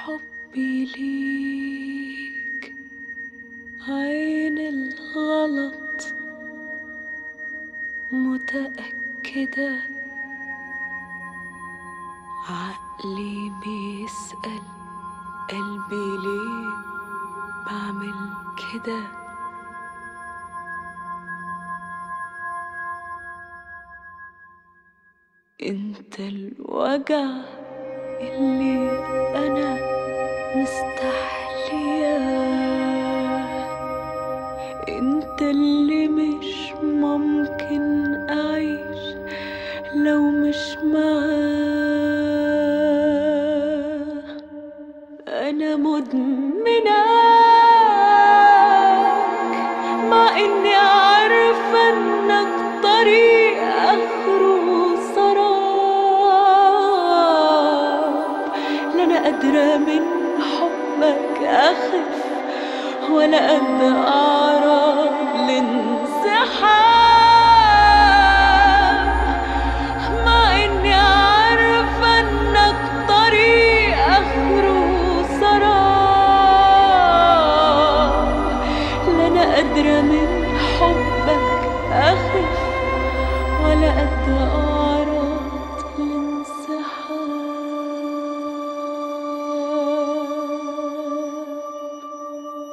حبي ليك عين الغلط متأكدة عقلي بيسأل قلبي ليه بعمل كده انت الوجع اللي انا مستحلياه انت اللي مش ممكن اعيش لو مش معاه انا مدمناك مع اني عارفه انك طريق اخره سراب لا انا قادره من حبك اخف ولا قد اعرض لانسحاب مع اني عارفه انك طريق اخره سراب لا انا قادره من حبك اخف ولا قد اعرض لانسحاب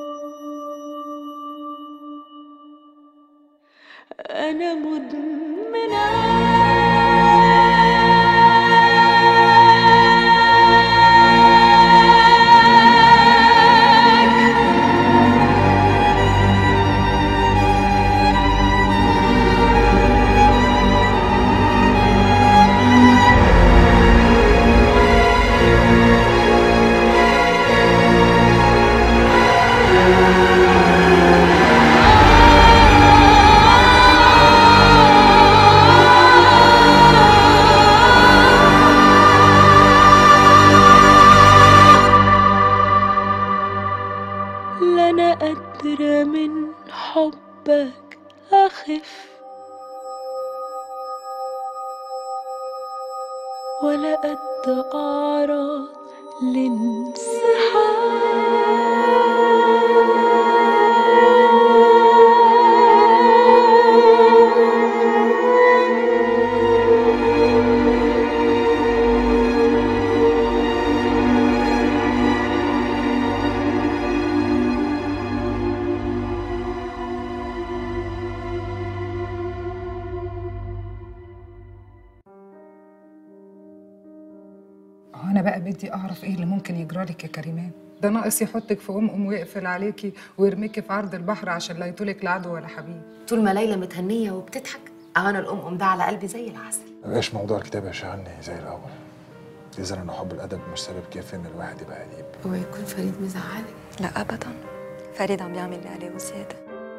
أنا مدمناك لا أنا قادرة من حبك أخف ولا قد أعرض لانسحاب هو انا بقى بدي اعرف ايه اللي ممكن يجرالك يا كريمان ده ناقص يحطك في ام ام ويقفل عليكي ويرميكي في عرض البحر عشان لا يطولك العدو ولا حبيب طول ما ليلى متهنيه وبتضحك انا الام ده على قلبي زي العسل مبقاش موضوع الكتابة يشغلني زي الأول إذا أنا حب الأدب مش سبب كافي إن الواحد يبقى أديب هو يكون فريد مزعلك لا ابدا فريد عم بيعمل اللي عليه وزياده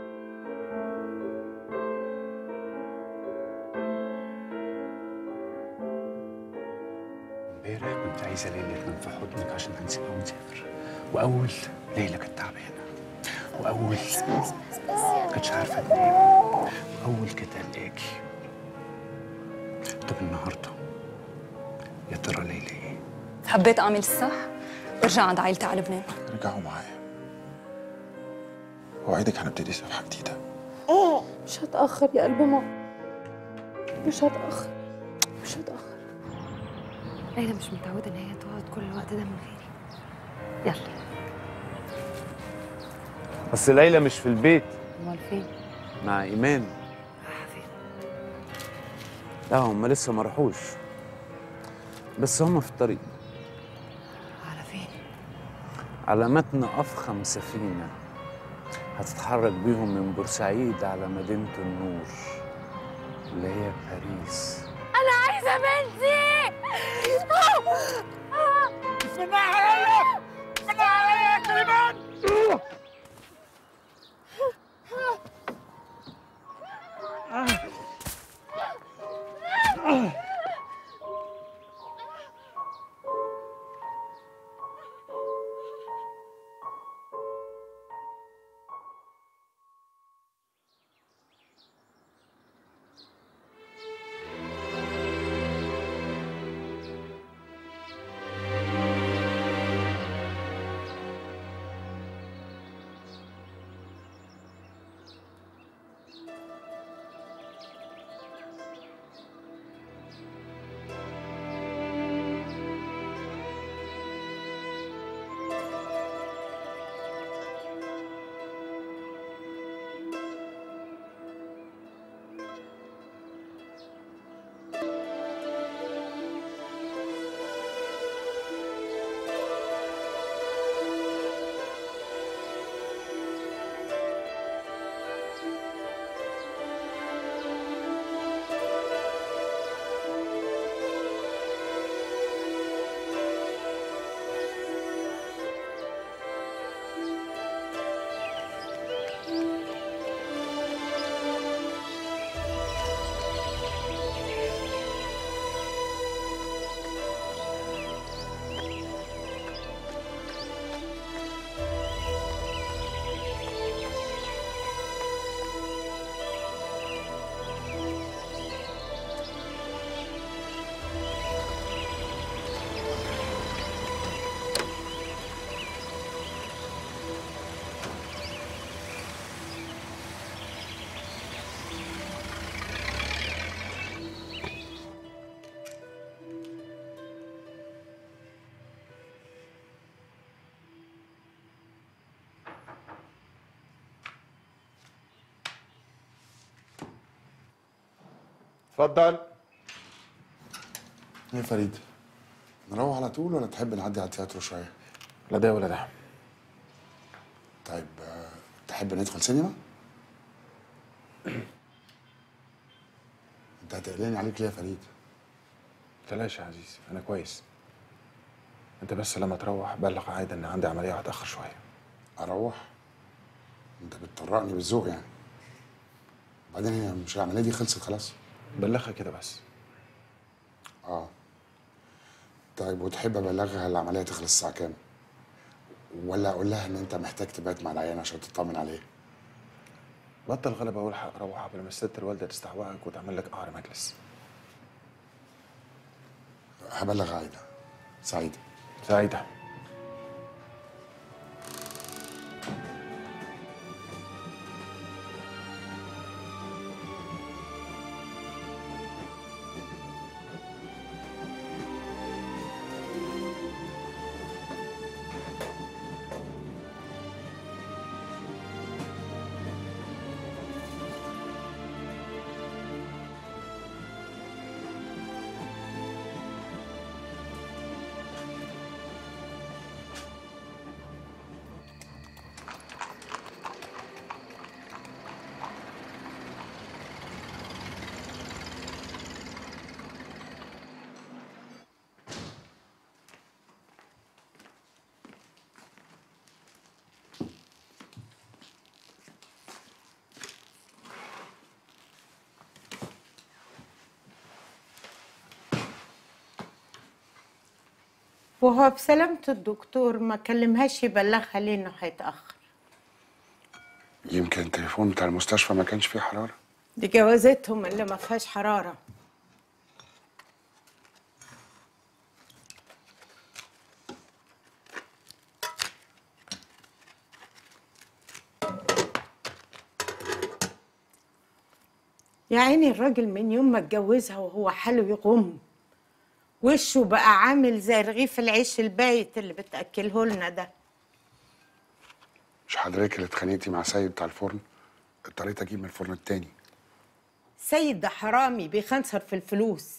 امبارح كنت عايزه ليلى تنام في حضنك عشان هنسيبها ونسافر واول ليلى كانت تعبانه واول ما كانتش عارفه تنام واول كانت قلقاكي طب النهارده يا ترى ليلى ايه؟ حبيت اعمل الصح وارجع عند عائلتي على لبنان ارجعوا معايا وأوعدك هنبتدي صفحة جديدة مش هتأخر يا قلب ماما مش هتأخر مش هتأخر ليلى مش متعوده ان هي تقعد كل الوقت ده من غيري يلا بس ليلى مش في البيت امال فين مع ايمان رايحه فين لا هم لسه ما راحوش بس هم في الطريق على فين على متن افخم سفينه هتتحرك بيهم من بورسعيد على مدينه النور اللي هي باريس عايزة بنتي اتفضل ايه يا فريد نروح على طول ولا تحب نعدي على التياترو شويه لا ده ولا ده طيب آه، تحب ندخل سينما انت هتقلقني عليك ليه يا فريد تلاش يا عزيزي انا كويس انت بس لما تروح بلغ عايده ان عندي عمليه هتاخر شويه اروح انت بتطرقني بالذوق يعني بعدين هي مش العمليه دي خلصت خلاص بلغها كده بس اه طيب وتحب ابلغها العمليه تخلص الساعه كام ولا اقول لها ان انت محتاج تبات مع العيان عشان تطمن عليه بطل غلبة والحق روح قبل ما الست الوالدة تستهوئك وتعمل لك قعر مجلس هبلغ عايده سعيده سعيدة وهو بسلامة الدكتور ما كلمهاش يبلغها ليه انه هيتأخر يمكن التليفون بتاع المستشفى ما كانش فيه حراره دي جوازتهم اللي ما فيهاش حرارة يا عيني الراجل من يوم ما اتجوزها وهو حاله يغم وشه بقى عامل زي رغيف العيش البايت اللي بتأكله لنا ده مش حضرتك اللي اتخانقتي مع سيد بتاع الفرن اضطريت اجيب من الفرن التاني سيد ده حرامي بيخنصر في الفلوس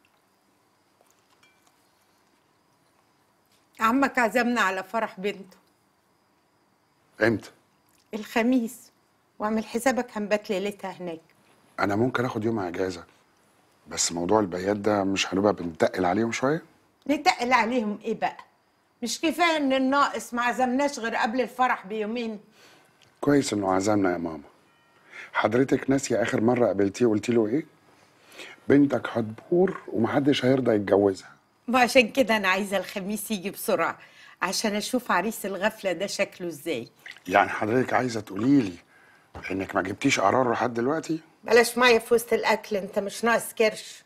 عمك عزمنا على فرح بنته امتى الخميس واعمل حسابك هنبات ليلتها هناك انا ممكن اخد يوم اجازه بس موضوع البيات ده مش هنبقى بنتقل عليهم شويه نتقل عليهم ايه بقى مش كفايه ان الناقص ما عزمناش غير قبل الفرح بيومين كويس انه عزمنا يا ماما حضرتك ناسيه اخر مره قابلتيه قلتي له ايه بنتك هتبور ومحدش هيرضى يتجوزها ما عشان كده انا عايزه الخميس يجي بسرعه عشان اشوف عريس الغفله ده شكله ازاي يعني حضرتك عايزه تقولي لي انك ما جبتيش قرار لحد دلوقتي بلاش ميه في وسط الاكل انت مش ناقص كرش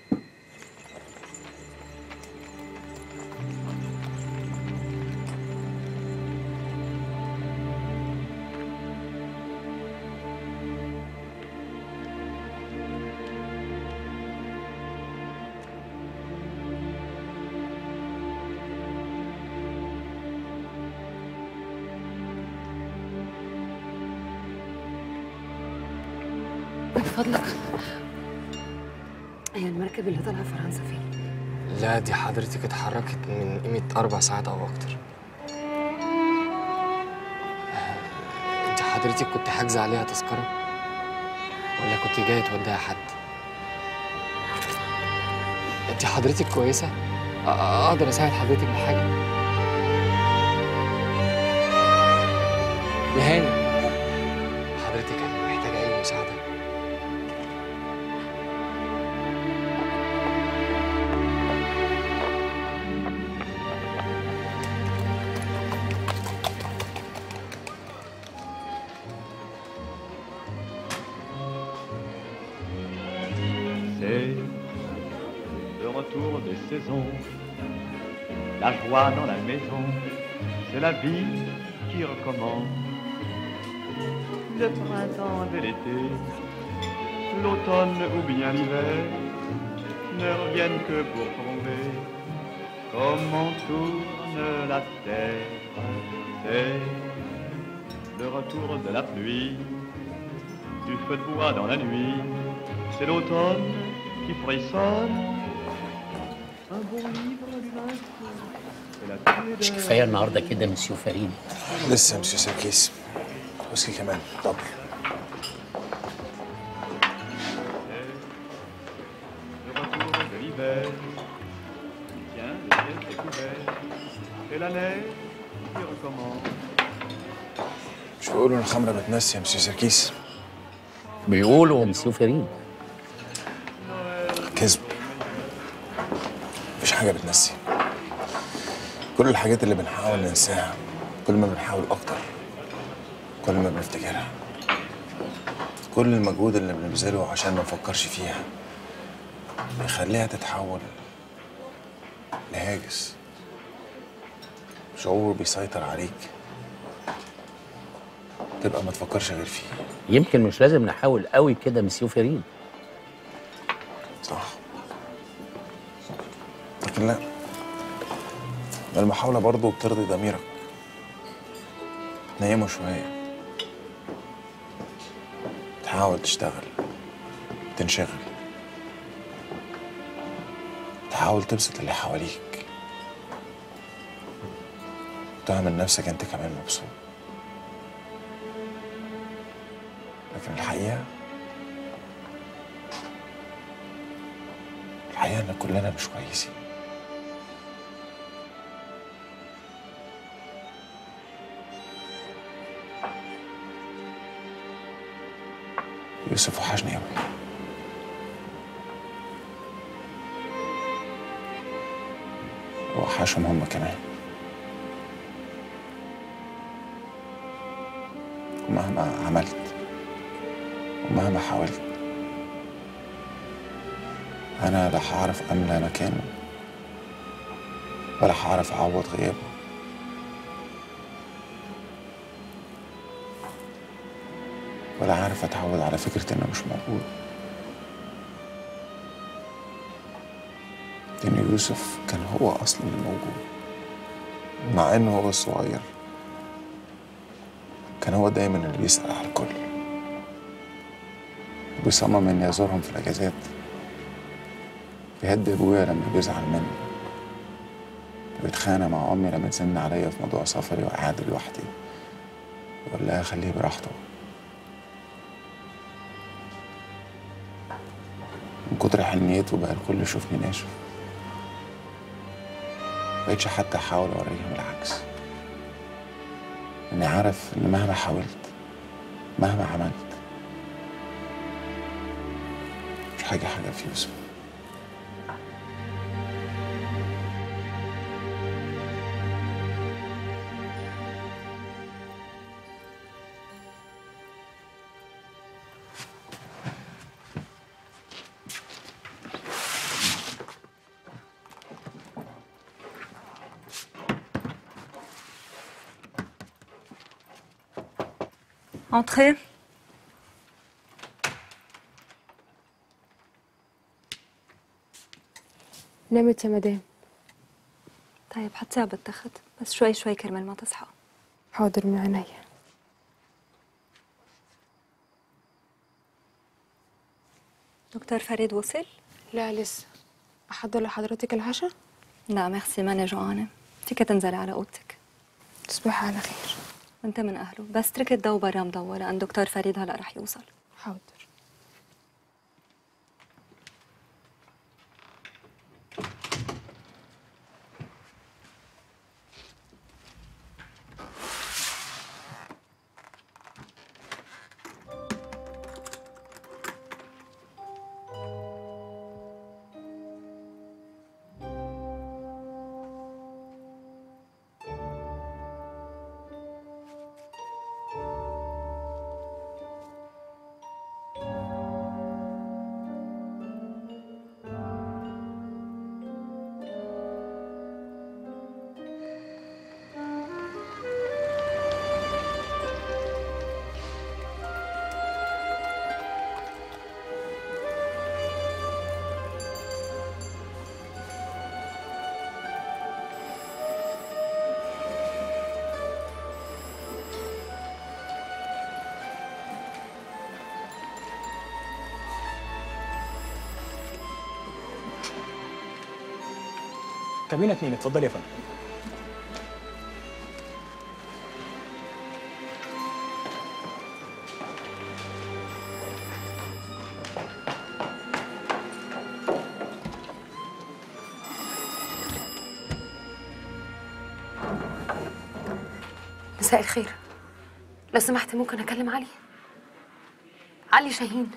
من فضلك هي المركب اللي طالعه فرنسا فين؟ لا دي حضرتك اتحركت من قيمة أربع ساعات أو أكتر آه، أنت حضرتك كنت حاجزة عليها تذكرة ولا كنت جاية توديها حد؟ أنت حضرتك كويسة؟ أ- أقدر أساعد حضرتك بحاجة؟ يا هاني حضرتك محتاجة أي مساعدة؟ C'est le retour des saisons, la joie dans la maison, c'est la vie qui recommence. Le printemps et l'été, l'automne ou bien l'hiver, ne reviennent que pour tomber, comme on tourne la terre. C'est le retour de la pluie, du feu de bois dans la nuit, c'est l'automne qui frissonne. Un bon livre du reste. Et la clé مش de- كفايه النهارده كده مسيو فريد لسه يا مسيو سركيس ويسكي كمان طب Le retour de l'hiver. Tiens, le ciel est couvert. Et la neige qui recommence. مش بيقولوا ان الخمره بتنسي يا مسيو سركيس بيقولوا مسيو فريد كذب مفيش حاجه بتنسي كل الحاجات اللي بنحاول ننساها كل ما بنحاول اكتر كل ما بنفتكرها كل المجهود اللي بنبذله عشان ما نفكرش فيها بيخليها تتحول لهاجس شعور بيسيطر عليك تبقى ما تفكرش غير فيه يمكن مش لازم نحاول قوي كده مسيو فريد صح لكن لا المحاولة برضه بترضي ضميرك تنيمه شوية تحاول تشتغل تنشغل تحاول تبسط اللي حواليك تعمل نفسك انت كمان مبسوط لكن الحقيقة الحقيقة إن كلنا مش كويسين يوسف وحشني أوي وحشهم هم كمان ومهما عملت ومهما حاولت أنا لا هعرف أملى مكانه ولا هعرف أعوض غيابه ولا عارف أتعود على فكرة إنه مش موجود لأن يوسف كان هو أصلا الموجود مع إنه هو الصغير كان هو دايما اللي بيسأل على الكل وبيصمم إني أزورهم في الأجازات بيهدي ابويا لما بيزعل مني وبيتخانق مع امي لما تزن عليا في موضوع سفري وقعد لوحدي يقول لها خليه براحته من كتر حنيته بقى الكل يشوفني ناشف مبقتش حتى احاول اوريهم العكس اني عارف ان مهما حاولت مهما عملت مش حاجه حاجه في يوسف Entrez. نامت يا مدام طيب حطيها بالتخت بس شوي شوي كرمال ما تصحى حاضر من عينيا دكتور فريد وصل؟ لا لسه أحضر لحضرتك العشاء لا ميرسي ماني جوعانة فيك تنزلي على اوضتك تصبحي على خير وانت من اهله بس ترك الضو برا مضوى لان دكتور فريد هلا رح يوصل حاضر كابينه اتنين اتفضلي يا فندم مساء الخير لو سمحت ممكن اكلم علي علي شاهين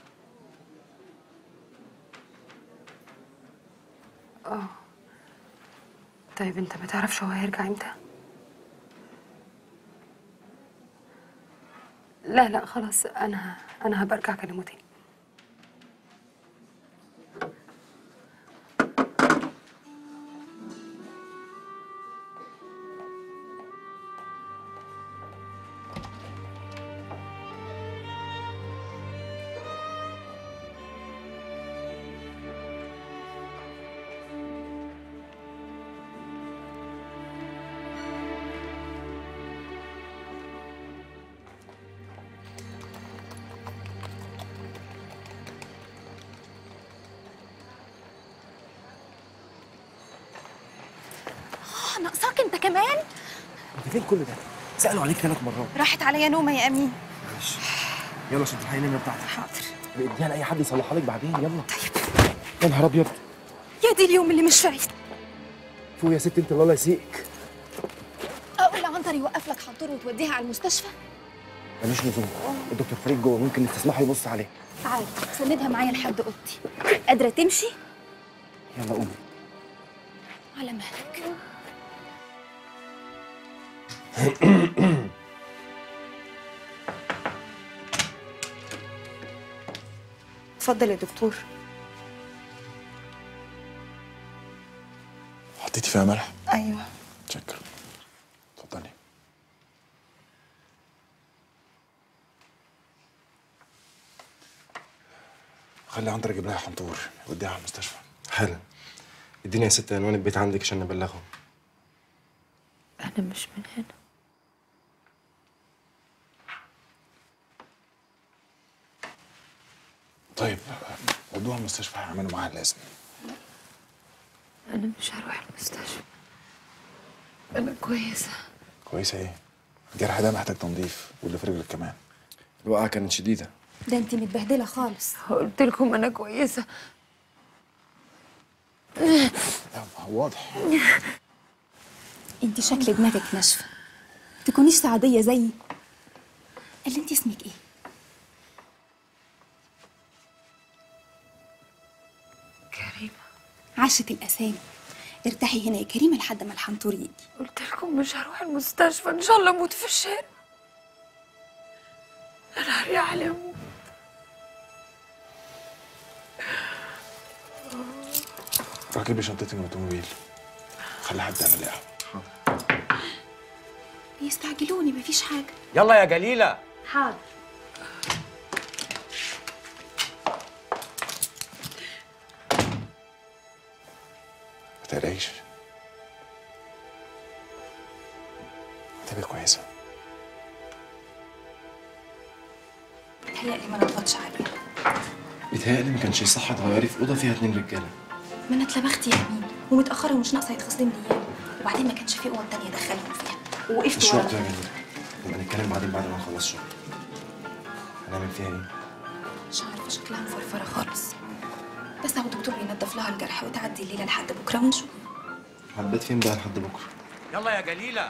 اه طيب انت ما تعرفش هو هيرجع امتى لا لا خلاص انا انا هبقى ارجع اكلمه تاني آه، ناقصاك انت كمان انت فين كل ده؟ سألوا عليك ثلاث مرات راحت عليا نومه يا امين معلش يلا عشان تلحقي النمره بتاعتك حاضر بإديها لأي حد يصلحها لك بعدين يلا طيب يا نهار أبيض يا دي اليوم اللي مش فايت فوق يا ست أنت الله يسيئك اقول لعنتر يوقف لك حنطور وتوديها على المستشفى ملوش لزوم الدكتور فريد جوه ممكن نستسمحه يبص عليه تعال سندها معايا لحد اوضتي قادره تمشي يلا قومي على مهلك اتفضل يا دكتور حطيتي فيها ملح ايوه شكرا اتفضلي خلي عنتر يجيب لها حنطور وديها على المستشفى حالا اديني يا ست عنوان البيت عندك عشان نبلغهم انا مش من هنا طيب ودوها المستشفى هيعملوا معاها اللازم انا مش هروح المستشفى انا كويسه كويسه ايه الجرح ده محتاج تنظيف واللي في رجلك كمان الوقعة كانت شديدة ده انت متبهدله خالص قلت لكم انا كويسه واضح انت شكل دماغك ناشفه تكونيش سعاديه زيي اللي انت اسمك ايه كريمه عاشت الاسامي ارتاحي هنا يا كريمه لحد ما الحنطور يجي قلت لكم مش هروح المستشفى ان شاء الله اموت في الشارع انا هرجع على اموت ركبي شنطتي من الاوتوموبيل خلي حد يعمل لها بيستعجلوني مفيش حاجه يلا يا جليلة حاضر ما تقلقيش هتبقي كويسه متهيألي ما نضغطش عليها بيتهيألي ما كانش صح تغيري في أوضة فيها اتنين رجالة ما انا اتلبخت يا امين ومتاخره ومش ناقصه يتخصم لي اياه وبعدين ما كانش في اوض تانية ادخلهم فيها ووقفت مش ورا وقته يا جميل نبقى نتكلم بعدين بعد ما نخلص شغل هنعمل فيها ايه؟ مش عارفه شكلها مفرفره خالص بس هو الدكتور بينضف لها الجرح وتعدي الليله لحد بكره ونشوف هتبات فين بقى لحد بكرة؟ يلا يا جليلة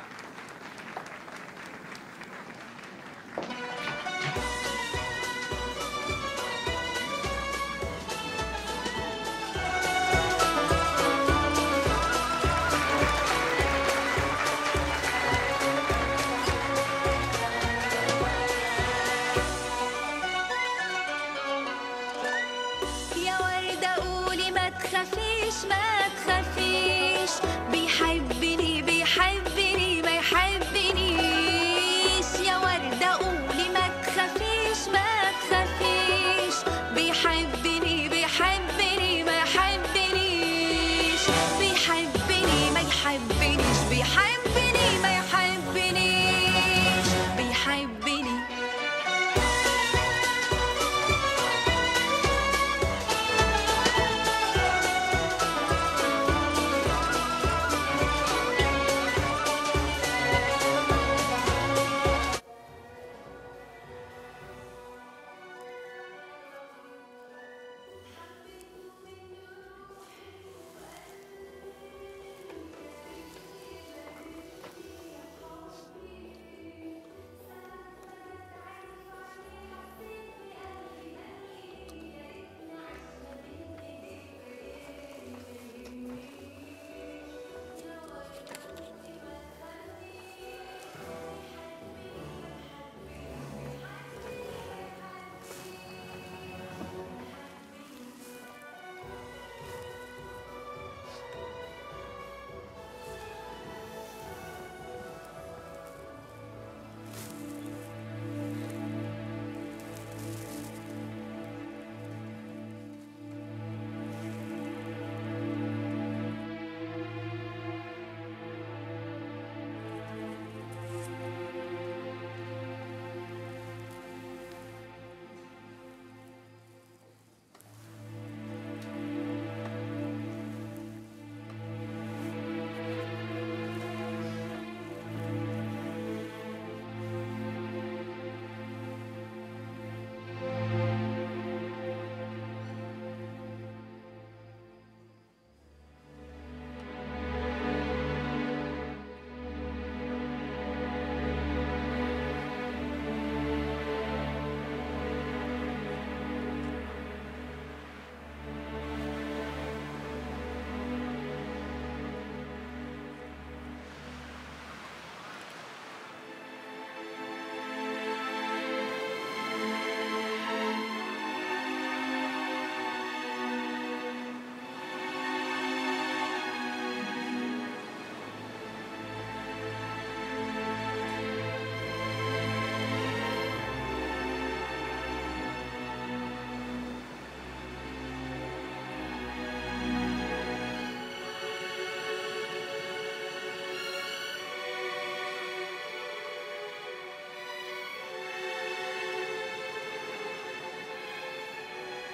يا وردة قولي ما تخافيش ما تخافيش بيحبني بيحبني ما يحبنيش يا وردة قولي ما تخافيش ما تخافيش بيحبني بيحبني ما يحبنيش بيحبني ما يحبنيش بيحبني ما يحبنيش بيحبني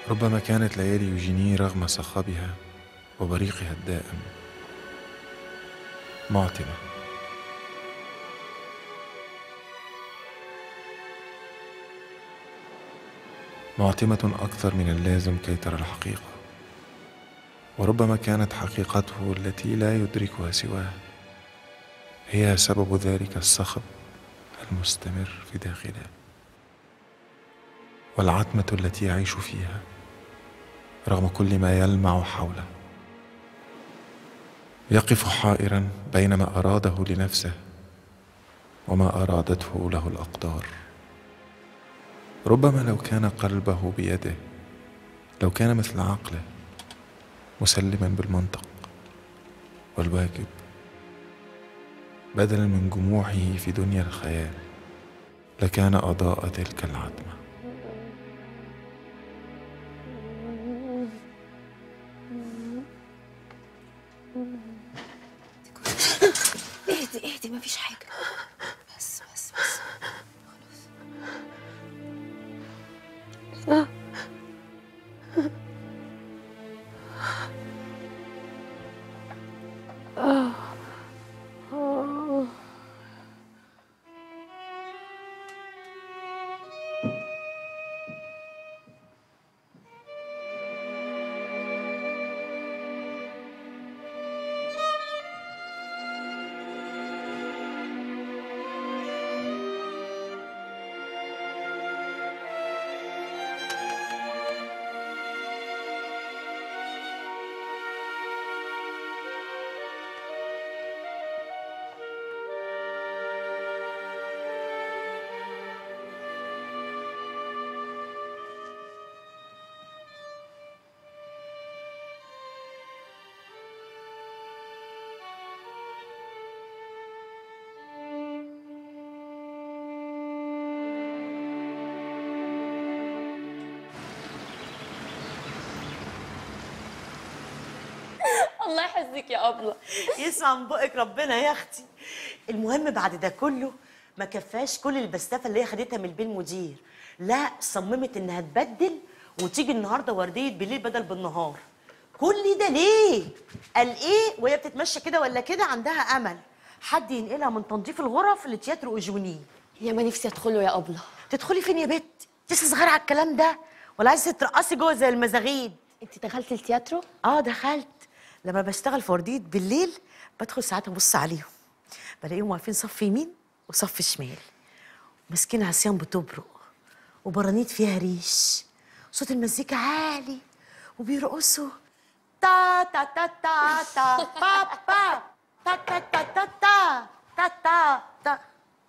ربما كانت ليالي يوجيني رغم صخبها وبريقها الدائم معتمة معتمة أكثر من اللازم كي ترى الحقيقة وربما كانت حقيقته التي لا يدركها سواه هي سبب ذلك الصخب المستمر في داخله والعتمة التي يعيش فيها رغم كل ما يلمع حوله يقف حائرا بين ما أراده لنفسه وما أرادته له الأقدار ربما لو كان قلبه بيده لو كان مثل عقله مسلما بالمنطق والواجب بدلا من جموعه في دنيا الخيال لكان أضاء تلك العتمة اهدي اهدي مفيش حاجة بس بس بس آه. آه. الله يحفظك يا أبلة يسعى من بقك ربنا يا اختي المهم بعد ده كله ما كفاش كل البستافه اللي هي خدتها من البيه المدير لا صممت انها تبدل وتيجي النهارده ورديه بالليل بدل بالنهار كل ده ليه قال ايه وهي بتتمشى كده ولا كده عندها امل حد ينقلها من تنظيف الغرف لتياترو اوجوني يا ما نفسي ادخله يا أبلة تدخلي فين يا بت لسه صغيره على الكلام ده ولا عايزه ترقصي جوه زي المزاغيد انت دخلتي التياترو اه دخلت لما بشتغل في ورديه بالليل بدخل ساعات ابص عليهم بلاقيهم واقفين صف يمين وصف شمال ماسكين عصيان بتبرق وبرانيت فيها ريش صوت المزيكا عالي وبيرقصوا تا تا تا تا تا با با تا تا تا تا تا تا تا تا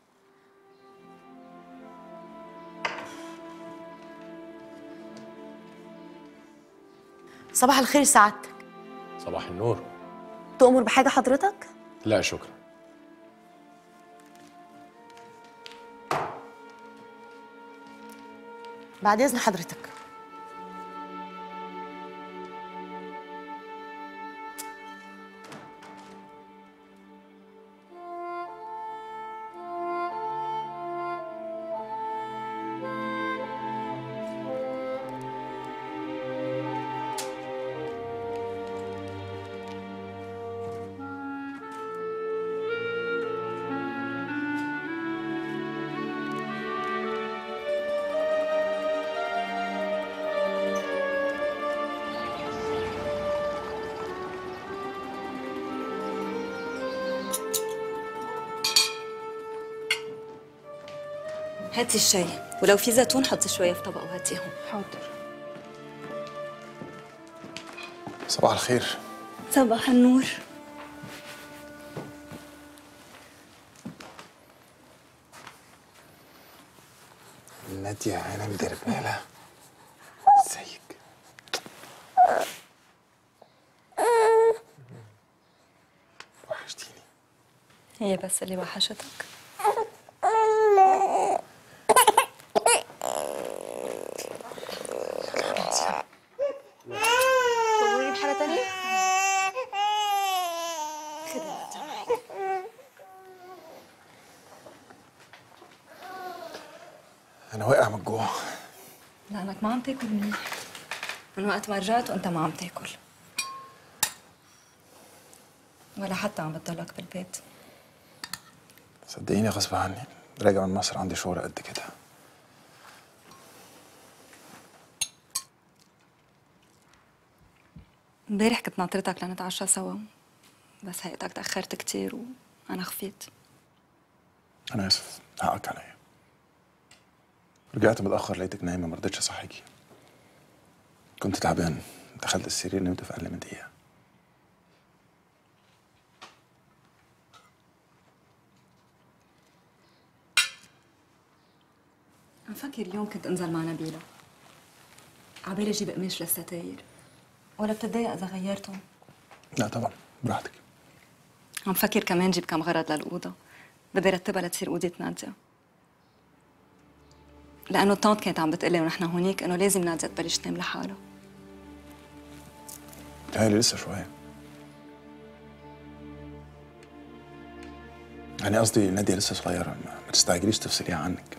صباح الخير سعادتك صباح النور تؤمر بحاجة حضرتك؟ لا شكرا بعد اذن حضرتك هاتي الشاي ولو في زيتون حطي شوية في طبق وهاتيهم حاضر صباح الخير صباح النور نادية عالم دربالة ازيك وحشتيني هي بس اللي وحشتك تأمرني بحاجة تانية؟ انا واقع من الجوع لأنك ما عم تاكل منيح من وقت ما رجعت وانت ما عم تاكل ولا حتى عم بتضلك بالبيت صدقيني غصب عني راجع من مصر عندي شغل قد كده امبارح كنت ناطرتك لنتعشى سوا بس هيئتك تأخرت كتير وأنا خفيت انا اسف حقك عليا رجعت متاخر لقيتك نايمه ما رضيتش اصحيكي كنت تعبان دخلت السرير نمت في اقل من دقيقه عم فكر اليوم كنت انزل مع نبيلة عبالي اجيب قماش للستاير ولا بتتضايق اذا غيرتهم لا طبعا براحتك عم فكر كمان جيب كم غرض للأوضة بدي رتبها لتصير أوضة نادية لأنه الطنط كانت عم بتقلي ونحن هونيك إنه لازم نادية تبلش تنام لحالها هاي لسه شويه يعني قصدي نادية لسه صغيرة ما, ما تستعجليش تفصليها عنك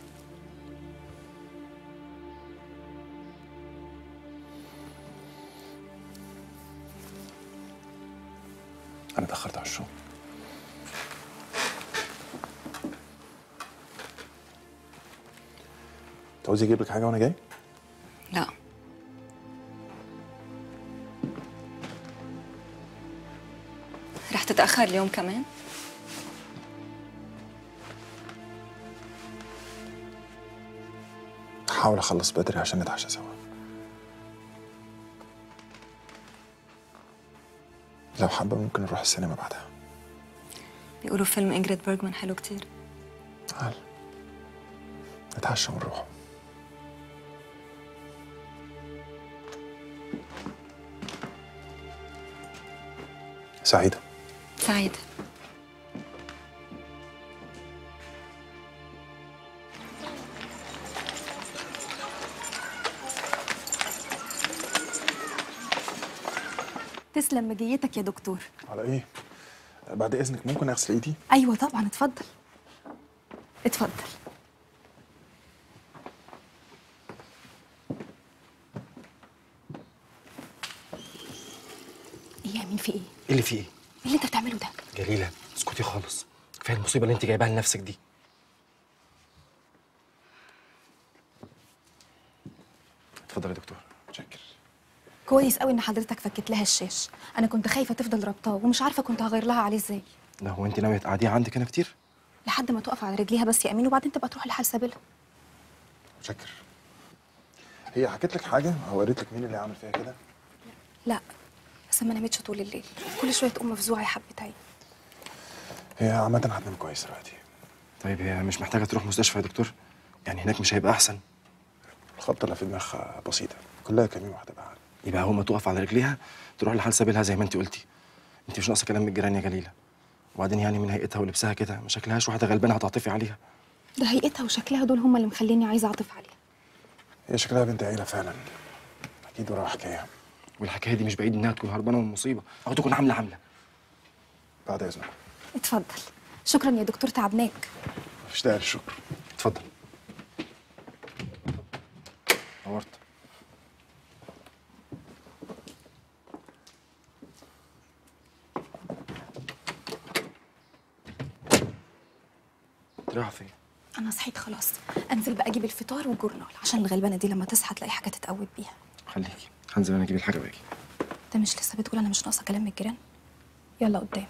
أنا اتأخرت على الشغل تعوزي أجيب لك حاجة وأنا جاي؟ لا رح تتأخر اليوم كمان؟ هحاول أخلص بدري عشان نتعشى سوا لو حابة ممكن نروح السينما بعدها بيقولوا فيلم إنجريد بيرجمان حلو كتير تعال نتعشى ونروح سعيدة سعيد تسلم مجيتك يا دكتور على إيه؟ بعد إذنك ممكن أغسل إيدي؟ ايوه طبعا اتفضل اتفضل ايه يا امين في ايه ايه اللي فيه ايه؟ ايه اللي انت بتعمله ده جليله اسكتي خالص كفايه المصيبه اللي انت جايباها لنفسك دي اتفضل يا دكتور شكر كويس قوي ان حضرتك فكت لها الشاش انا كنت خايفه تفضل ربطاه ومش عارفه كنت هغير لها عليه ازاي لا هو انت ناويه تقعديها عندك هنا كتير لحد ما تقف على رجليها بس يا امين وبعدين تبقى تروح لحال سبيلها شكر هي حكيت لك حاجة أو قالت لك مين اللي عمل فيها كده؟ لا بس ما نامتش طول الليل كل شويه تقوم مفزوعه يا حبه عين هي عامة هتنام كويس دلوقتي طيب هي مش محتاجه تروح مستشفى يا دكتور يعني هناك مش هيبقى احسن الخبطة اللي في دماغها بسيطة كلها كام يوم هتبقى عادي يبقى اول ما تقف على رجليها تروح لحال سبيلها زي ما انت قلتي انت مش ناقصه كلام من الجيران يا جليله وبعدين يعني من هيئتها ولبسها كده ما شكلهاش واحده غلبانه هتعطفي عليها ده هيئتها وشكلها دول هم اللي مخليني عايزه اعطف عليها هي شكلها بنت عيلة فعلا أكيد وراها حكاية والحكايه دي مش بعيد انها تكون هربانه من مصيبه او تكون عامله عامله بعد إذنك اتفضل شكرا يا دكتور تعبناك مفيش داعي للشكر اتفضل نورت رايحه فين انا صحيت خلاص انزل بقى اجيب الفطار والجورنال عشان الغلبانه دي لما تصحى تلاقي حاجه تتقوت بيها خليكي هنزل انا اجيب الحاجه واجي انت مش لسه بتقول انا مش ناقصه كلام من الجيران يلا قدام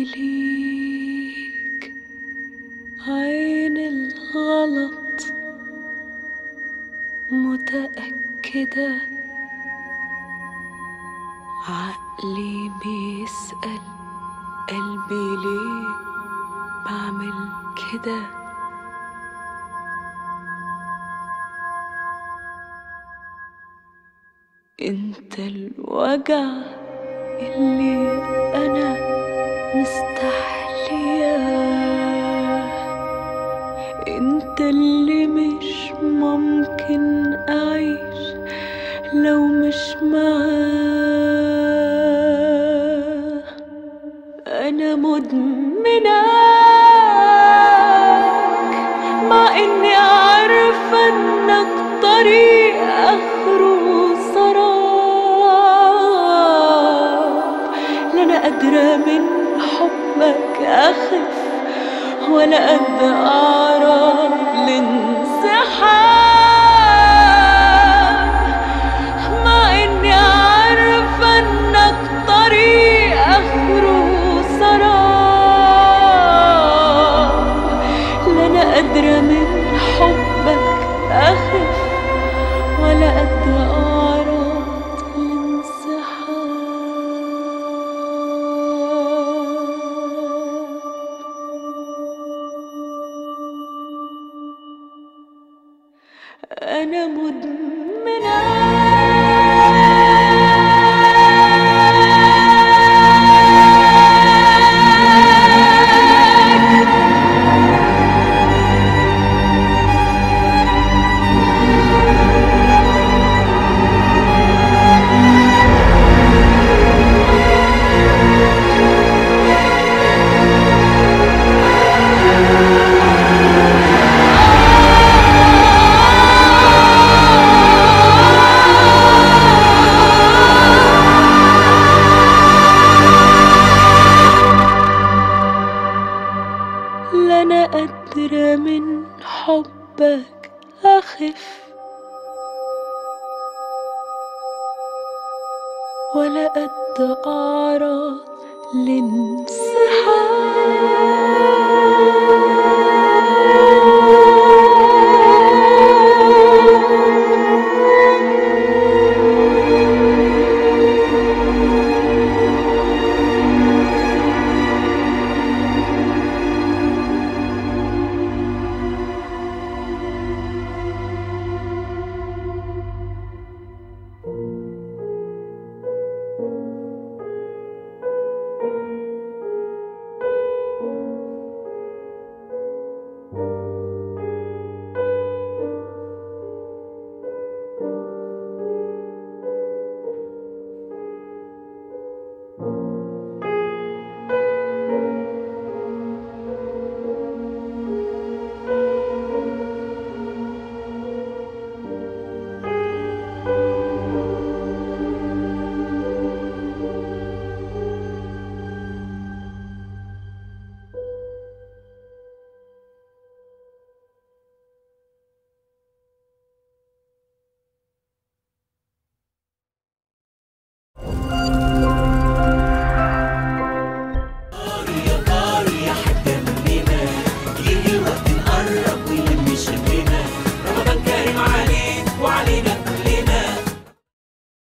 ليك عين الغلط متأكدة عقلي بيسأل قلبي ليه بعمل كده انت الوجع اللي انا مستحلياه انت اللي مش ممكن اعيش لو مش معاه انا مدمناك مع اني عارفه انك طريق اخره سراب لا انا قادره من حبك اخف ولا قد اعرف الانسحاب مع اني عارفه انك طريق اخره سراب لا انا قادره من حبك اخف ولا قد اعرف الانسحاب أنا لا أنا قادرة من حبك أخف ولا قد أعرض لانسحاب